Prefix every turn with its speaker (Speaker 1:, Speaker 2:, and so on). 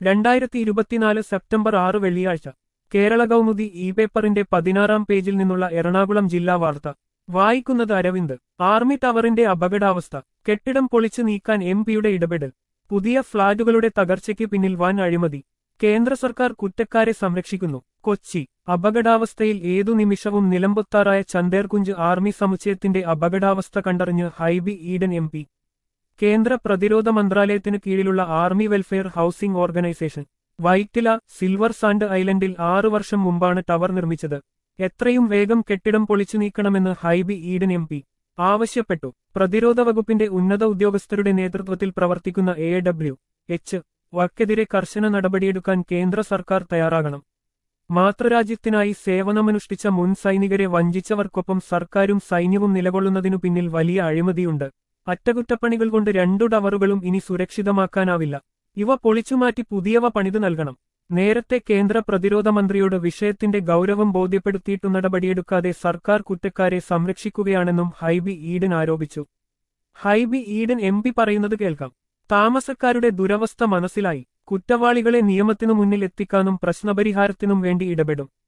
Speaker 1: രണ്ടായിരത്തി ഇരുപത്തിനാല് സെപ്റ്റംബർ ആറ് വെള്ളിയാഴ്ച കേരള കൗമുദി ഇ പേപ്പറിന്റെ പതിനാറാം പേജിൽ നിന്നുള്ള എറണാകുളം ജില്ലാ വാർത്ത വായിക്കുന്നത് അരവിന്ദ് ആർമി ടവറിന്റെ അപകടാവസ്ഥ കെട്ടിടം പൊളിച്ചു നീക്കാൻ എം പിയുടെ ഇടപെടൽ പുതിയ ഫ്ളാറ്റുകളുടെ തകർച്ചയ്ക്ക് പിന്നിൽ വൻ അഴിമതി കേന്ദ്ര സർക്കാർ കുറ്റക്കാരെ സംരക്ഷിക്കുന്നു കൊച്ചി അപകടാവസ്ഥയിൽ ഏതു നിമിഷവും നിലമ്പൊത്താറായ ചന്ദേർകുഞ്ച് ആർമി സമുച്ചയത്തിന്റെ അപകടാവസ്ഥ കണ്ടറിഞ്ഞ് ഹൈബി ഈഡൻ എം പി കേന്ദ്ര പ്രതിരോധ മന്ത്രാലയത്തിന് കീഴിലുള്ള army welfare housing organisation Vyttila silver sand ഐലൻഡിൽ ആറു വർഷം മുമ്പാണ് ടവർ നിർമ്മിച്ചത് എത്രയും വേഗം കെട്ടിടം പൊളിച്ചു നീക്കണമെന്ന് ഹൈബി ഈഡൻ എം പി ആവശ്യപ്പെട്ടു പ്രതിരോധ വകുപ്പിന്റെ ഉന്നത ഉദ്യോഗസ്ഥരുടെ നേതൃത്വത്തിൽ പ്രവർത്തിക്കുന്ന എ ഡബ്ല്യു എച്ച് വർക്കെതിരെ കർശന നടപടിയെടുക്കാൻ കേന്ദ്ര സർക്കാർ തയ്യാറാകണം മാതൃരാജ്യത്തിനായി സേവനമനുഷ്ഠിച്ച മുൻ സൈനികരെ വഞ്ചിച്ചവർക്കൊപ്പം സർക്കാരും സൈന്യവും നിലകൊള്ളുന്നതിനു പിന്നിൽ വലിയ അഴിമതിയുണ്ട് അറ്റകുറ്റപ്പണികൾ കൊണ്ട് രണ്ടു ടവറുകളും ഇനി സുരക്ഷിതമാക്കാനാവില്ല ഇവ പൊളിച്ചുമാറ്റി പുതിയവ പണിതു നൽകണം നേരത്തെ കേന്ദ്ര പ്രതിരോധ മന്ത്രിയോട് വിഷയത്തിന്റെ ഗൗരവം ബോധ്യപ്പെടുത്തിയിട്ടു നടപടിയെടുക്കാതെ സർക്കാർ കുറ്റക്കാരെ സംരക്ഷിക്കുകയാണെന്നും ഹൈബി ഈഡൻ ആരോപിച്ചു ഹൈബി ഈഡൻ എം പി പറയുന്നത് കേൾക്കാം താമസക്കാരുടെ ദുരവസ്ഥ മനസ്സിലായി കുറ്റവാളികളെ നിയമത്തിനു മുന്നിൽ എത്തിക്കാനും പ്രശ്നപരിഹാരത്തിനും വേണ്ടി ഇടപെടും